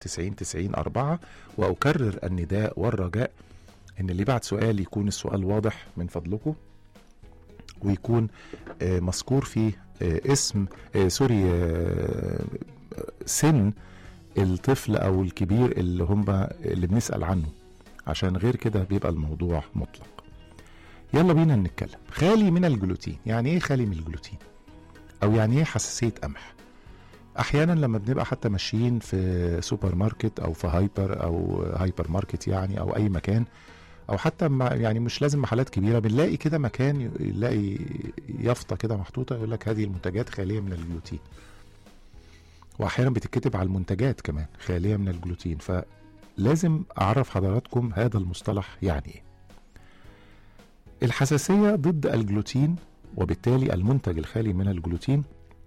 90 90 4 وأكرر النداء والرجاء إن اللي بعد سؤال يكون السؤال واضح من فضلكم ويكون آه، مذكور فيه آه، اسم آه، سوري آه، سن الطفل او الكبير اللي هم اللي بنسال عنه عشان غير كده بيبقى الموضوع مطلق يلا بينا نتكلم خالي من الجلوتين يعني ايه خالي من الجلوتين او يعني ايه حساسيه قمح احيانا لما بنبقى حتى ماشيين في سوبر ماركت او في هايبر او هايبر ماركت يعني او اي مكان او حتى ما يعني مش لازم محلات كبيره بنلاقي كده مكان يلاقي يافطه كده محطوطه يقول لك هذه المنتجات خاليه من الجلوتين واحيانا بتتكتب على المنتجات كمان خاليه من الجلوتين فلازم اعرف حضراتكم هذا المصطلح يعني ايه الحساسيه ضد الجلوتين وبالتالي المنتج الخالي من الجلوتين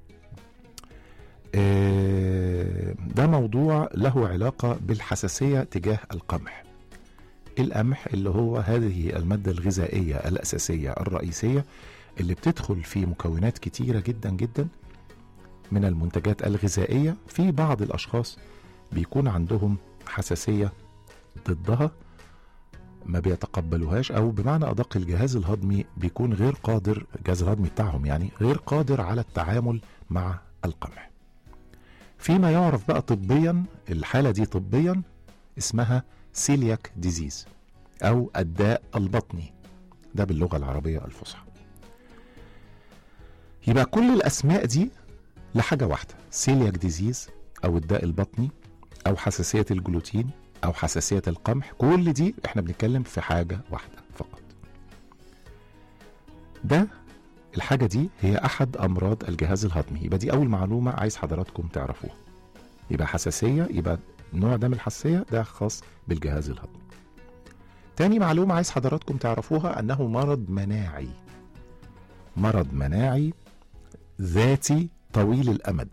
آه، ده موضوع له علاقه بالحساسيه تجاه القمح القمح اللي هو هذه الماده الغذائيه الاساسيه الرئيسيه اللي بتدخل في مكونات كتيره جدا جدا من المنتجات الغذائية في بعض الأشخاص بيكون عندهم حساسية ضدها ما بيتقبلوهاش أو بمعنى أدق الجهاز الهضمي بيكون غير قادر الجهاز الهضمي بتاعهم يعني غير قادر على التعامل مع القمح فيما يعرف بقى طبيا الحالة دي طبيا اسمها سيلياك ديزيز أو الداء البطني ده باللغة العربية الفصحى يبقى كل الأسماء دي لحاجة واحدة سيلياك ديزيز أو الداء البطني أو حساسية الجلوتين أو حساسية القمح كل دي احنا بنتكلم في حاجة واحدة فقط ده الحاجة دي هي أحد أمراض الجهاز الهضمي يبقى دي أول معلومة عايز حضراتكم تعرفوها يبقى حساسية يبقى النوع ده من الحساسية ده خاص بالجهاز الهضمي تاني معلومة عايز حضراتكم تعرفوها أنه مرض مناعي مرض مناعي ذاتي طويل الامد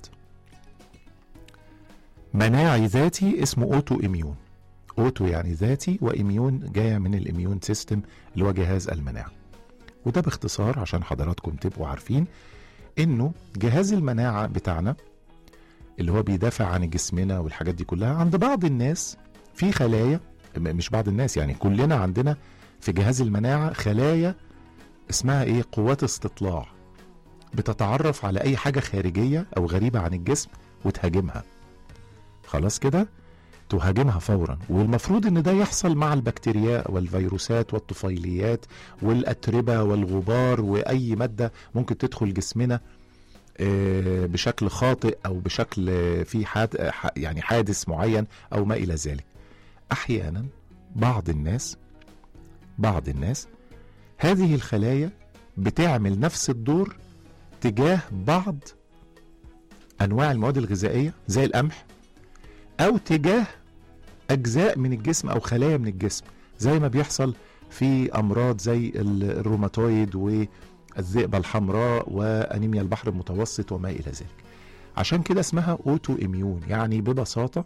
مناعي ذاتي اسمه اوتو اميون اوتو يعني ذاتي واميون جايه من الاميون سيستم اللي هو جهاز المناعه وده باختصار عشان حضراتكم تبقوا عارفين انه جهاز المناعه بتاعنا اللي هو بيدافع عن جسمنا والحاجات دي كلها عند بعض الناس في خلايا م- مش بعض الناس يعني كلنا عندنا في جهاز المناعه خلايا اسمها ايه قوات استطلاع بتتعرف على اي حاجه خارجيه او غريبه عن الجسم وتهاجمها خلاص كده تهاجمها فورا والمفروض ان ده يحصل مع البكتيريا والفيروسات والطفيليات والاتربه والغبار واي ماده ممكن تدخل جسمنا آه، بشكل خاطئ او بشكل آه، في حاد آه، ح- يعني حادث معين او ما الى ذلك احيانا بعض الناس بعض الناس هذه الخلايا بتعمل نفس الدور تجاه بعض انواع المواد الغذائيه زي القمح او تجاه اجزاء من الجسم او خلايا من الجسم زي ما بيحصل في امراض زي ال- الروماتويد والذئبه الحمراء وانيميا البحر المتوسط وما الى ذلك عشان كده اسمها اوتو اميون يعني ببساطه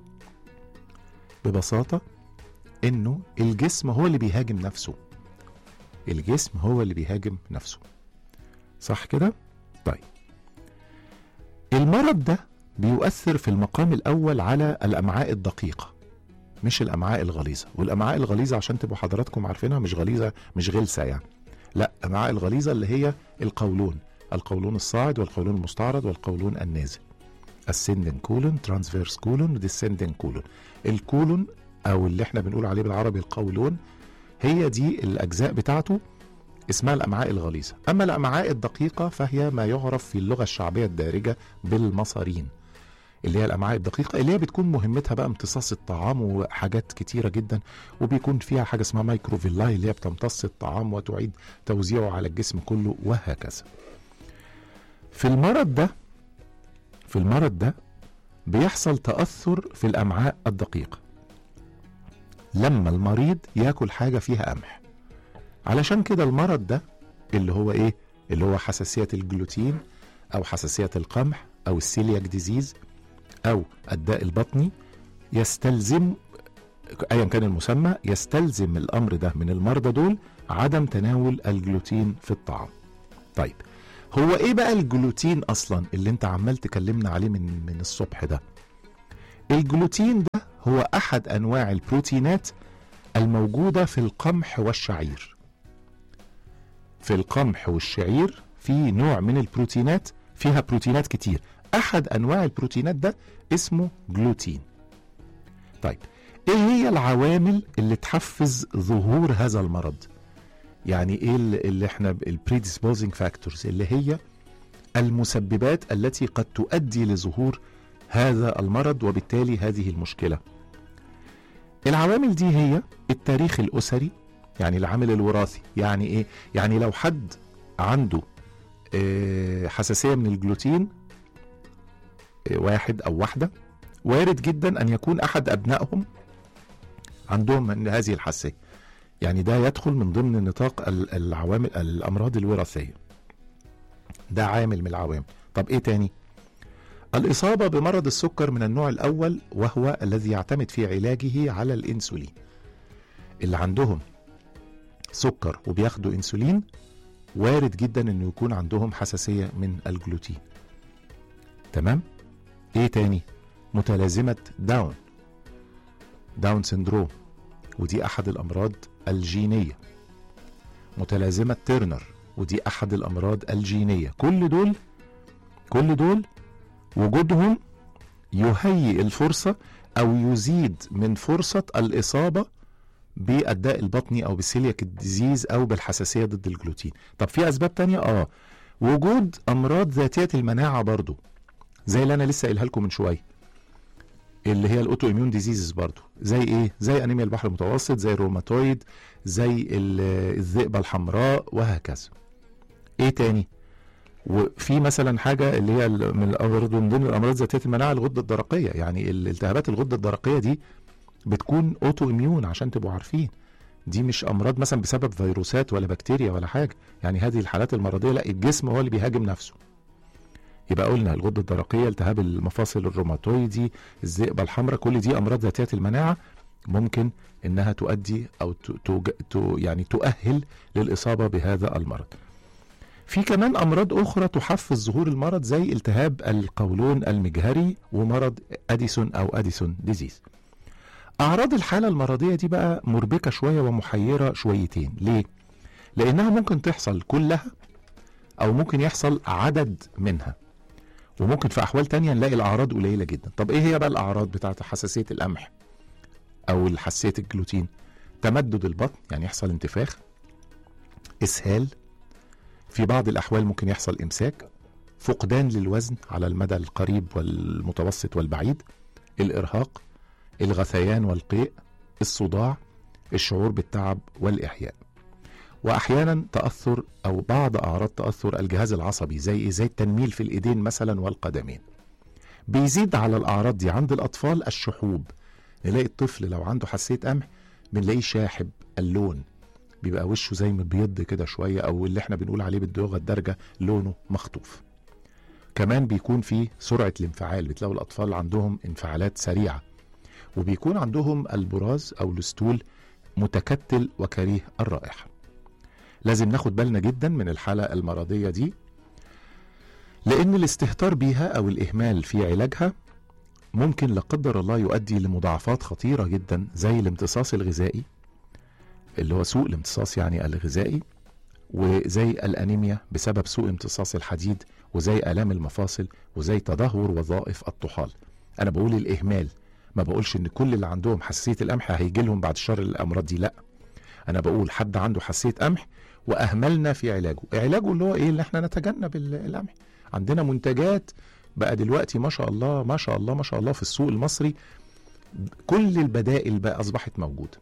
ببساطه انه الجسم هو اللي بيهاجم نفسه الجسم هو اللي بيهاجم نفسه صح كده طيب المرض ده بيؤثر في المقام الاول على الامعاء الدقيقه مش الامعاء الغليظه والامعاء الغليظه عشان تبقوا حضراتكم عارفينها مش غليظه مش غلسه يعني لا الامعاء الغليظه اللي هي القولون القولون الصاعد والقولون المستعرض والقولون النازل ascending كولون transverse كولون descending كولون الكولون او اللي احنا بنقول عليه بالعربي القولون هي دي الاجزاء بتاعته اسمها الامعاء الغليظه اما الامعاء الدقيقه فهي ما يعرف في اللغه الشعبيه الدارجه بالمصارين اللي هي الامعاء الدقيقه اللي هي بتكون مهمتها بقى امتصاص الطعام وحاجات كتيره جدا وبيكون فيها حاجه اسمها مايكروفيلاي اللي هي بتمتص الطعام وتعيد توزيعه على الجسم كله وهكذا في المرض ده في المرض ده بيحصل تاثر في الامعاء الدقيقه لما المريض ياكل حاجه فيها قمح علشان كده المرض ده اللي هو ايه اللي هو حساسيه الجلوتين او حساسيه القمح او السيلياك ديزيز او الداء البطني يستلزم ايا كان المسمى يستلزم الامر ده من المرضى دول عدم تناول الجلوتين في الطعام طيب هو ايه بقى الجلوتين اصلا اللي انت عمال تكلمنا عليه من من الصبح ده الجلوتين ده هو أحد أنواع البروتينات الموجودة في القمح والشعير في القمح والشعير في نوع من البروتينات فيها بروتينات كتير أحد أنواع البروتينات ده اسمه جلوتين طيب ايه هي العوامل اللي تحفز ظهور هذا المرض يعني ايه اللي اللي احنا البريدisposing فاكتورز اللي هي المسببات التي قد تؤدي لظهور هذا المرض وبالتالي هذه المشكله العوامل دي هي التاريخ الاسري يعني العامل الوراثي يعني ايه يعني لو حد عنده آه، حساسيه من الجلوتين آه، واحد او واحده وارد جدا ان يكون احد ابنائهم عندهم من هذه الحساسيه يعني ده يدخل من ضمن نطاق ال- العوامل الامراض الوراثيه ده عامل من العوامل طب ايه تاني الاصابه بمرض السكر من النوع الاول وهو الذي يعتمد في علاجه على الانسولين اللي عندهم سكر وبياخدوا انسولين وارد جدا انه يكون عندهم حساسيه من الجلوتين تمام ايه تاني متلازمه داون داون سندروم ودي احد الامراض الجينيه متلازمه تيرنر ودي احد الامراض الجينيه كل دول كل دول وجودهم يهيئ الفرصه او يزيد من فرصه الاصابه بالداء البطني او بالسيلياك ديزيز او بالحساسيه ضد الجلوتين طب في اسباب تانية اه وجود امراض ذاتيه المناعه برضو زي اللي انا لسه قايلها لكم من شويه اللي هي الاوتو اميون ديزيزز برضو زي ايه زي انيميا البحر المتوسط زي الروماتويد زي ال- الذئبه الحمراء وهكذا ايه تاني وفي مثلا حاجه اللي هي ال- من الامراض من ضمن الامراض ذاتيه المناعه الغده الدرقيه يعني الالتهابات الغده الدرقيه دي بتكون اوتو اميون عشان تبقوا عارفين دي مش امراض مثلا بسبب فيروسات ولا بكتيريا ولا حاجه يعني هذه الحالات المرضيه لا الجسم هو اللي بيهاجم نفسه يبقى قلنا الغده الدرقيه التهاب المفاصل الروماتويدي الذئبه الحمراء كل دي امراض ذاتيه المناعه ممكن انها تؤدي او ت- توج... تو يعني تؤهل للاصابه بهذا المرض في كمان امراض اخرى تحفز ظهور المرض زي التهاب القولون المجهري ومرض اديسون او اديسون ديزيز اعراض الحاله المرضيه دي بقى مربكه شويه ومحيره شويتين ليه لانها ممكن تحصل كلها او ممكن يحصل عدد منها وممكن في احوال تانية نلاقي الاعراض قليله جدا طب ايه هي بقى الاعراض بتاعت حساسيه القمح او حساسيه الجلوتين تمدد البطن يعني يحصل انتفاخ اسهال في بعض الاحوال ممكن يحصل امساك فقدان للوزن على المدى القريب والمتوسط والبعيد الارهاق الغثيان والقيء الصداع الشعور بالتعب والاحياء واحيانا تاثر او بعض اعراض تاثر الجهاز العصبي زي إيه؟ زي التنميل في الايدين مثلا والقدمين بيزيد على الاعراض دي عند الاطفال الشحوب نلاقي الطفل لو عنده حساسيه قمح بنلاقيه شاحب اللون بيبقى وشه زي مبيض كده شويه او اللي احنا بنقول عليه باللغه الدارجه لونه مخطوف كمان بيكون في سرعه الانفعال بتلاقوا الاطفال عندهم انفعالات سريعه وبيكون عندهم البراز او الستول متكتل وكريه الرائحه لازم ناخد بالنا جدا من الحالة المرضية دي لأن الاستهتار بيها أو الإهمال في علاجها ممكن لا قدر الله يؤدي لمضاعفات خطيرة جدا زي الامتصاص الغذائي اللي هو سوء الامتصاص يعني الغذائي وزي الأنيميا بسبب سوء امتصاص الحديد وزي آلام المفاصل وزي تدهور وظائف الطحال أنا بقول الإهمال ما بقولش إن كل اللي عندهم حساسية القمح هيجي لهم بعد شر الأمراض دي لأ أنا بقول حد عنده حساسية قمح واهملنا في علاجه علاجه اللي هو ايه اللي احنا نتجنب ال- القمح عندنا منتجات بقى دلوقتي ما شاء الله ما شاء الله ما شاء الله في السوق المصري كل البدائل بقى اصبحت موجوده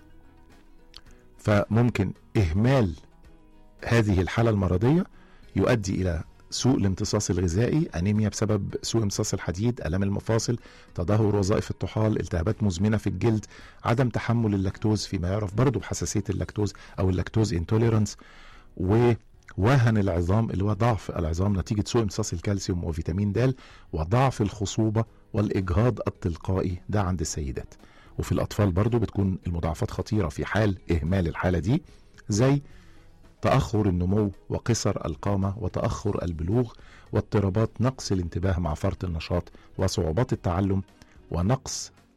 فممكن اهمال هذه الحاله المرضيه يؤدي الى سوء الامتصاص الغذائي انيميا بسبب سوء امتصاص الحديد الام المفاصل تدهور وظائف الطحال التهابات مزمنه في الجلد عدم تحمل اللاكتوز فيما يعرف برضه بحساسيه اللاكتوز او اللاكتوز انتوليرانس ووهن العظام اللي هو ضعف العظام نتيجه سوء امتصاص الكالسيوم وفيتامين د وضعف الخصوبه والاجهاض التلقائي ده عند السيدات وفي الاطفال برضه بتكون المضاعفات خطيره في حال اهمال الحاله دي زي تأخر النمو وقصر القامة وتأخر البلوغ واضطرابات نقص الانتباه مع فرط النشاط وصعوبات التعلم ونقص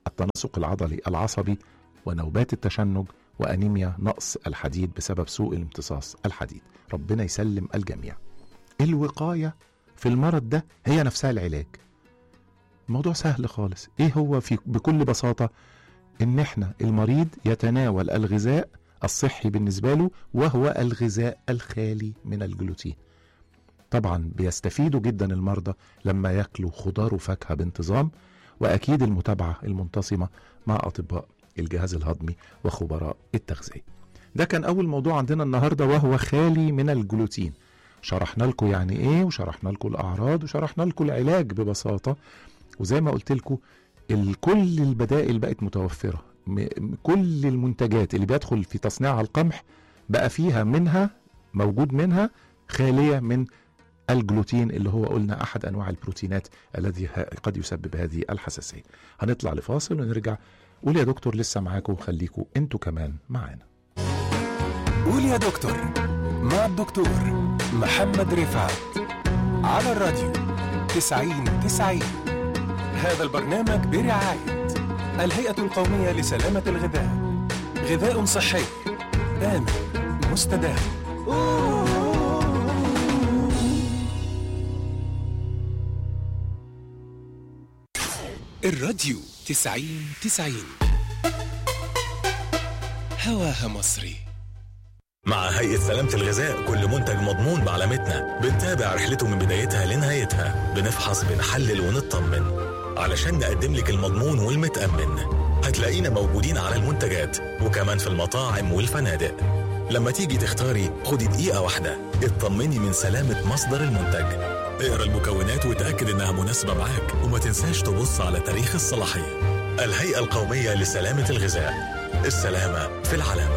التناسق العضلي العصبي ونوبات التشنج وأنيميا نقص الحديد بسبب سوء الامتصاص الحديد ربنا يسلم الجميع الوقاية في المرض ده هي نفسها العلاج الموضوع سهل خالص ايه هو في بكل بساطة ان احنا المريض يتناول الغذاء الصحي بالنسبة له وهو الغذاء الخالي من الجلوتين طبعا بيستفيدوا جدا المرضى لما ياكلوا خضار وفاكهة بانتظام واكيد المتابعة المنتصمة مع اطباء الجهاز الهضمي وخبراء التغذية ده كان اول موضوع عندنا النهاردة وهو خالي من الجلوتين شرحنا لكم يعني ايه وشرحنا لكم الاعراض وشرحنا لكم العلاج ببساطة وزي ما قلت لكم كل البدائل بقت متوفرة م- كل المنتجات اللي بيدخل في تصنيعها القمح بقى فيها منها موجود منها خالية من الجلوتين اللي هو قلنا أحد أنواع البروتينات الذي ه- قد يسبب هذه الحساسية هنطلع لفاصل ونرجع قول يا دكتور لسه معاكم خليكم انتوا كمان معانا قول يا دكتور مع الدكتور محمد رفعت على الراديو 90 90 هذا البرنامج برعاية الهيئة القومية لسلامة الغذاء غذاء صحي آمن مستدام الراديو 90 90 هواها مصري مع هيئة سلامة الغذاء كل منتج مضمون بعلامتنا بنتابع رحلته من بدايتها لنهايتها بنفحص بنحلل ونطمن علشان نقدم لك المضمون والمتأمن هتلاقينا موجودين على المنتجات وكمان في المطاعم والفنادق لما تيجي تختاري خدي دقيقة واحدة اطمني من سلامة مصدر المنتج اقرا المكونات وتأكد انها مناسبة معاك وما تنساش تبص على تاريخ الصلاحية الهيئة القومية لسلامة الغذاء السلامة في العلامة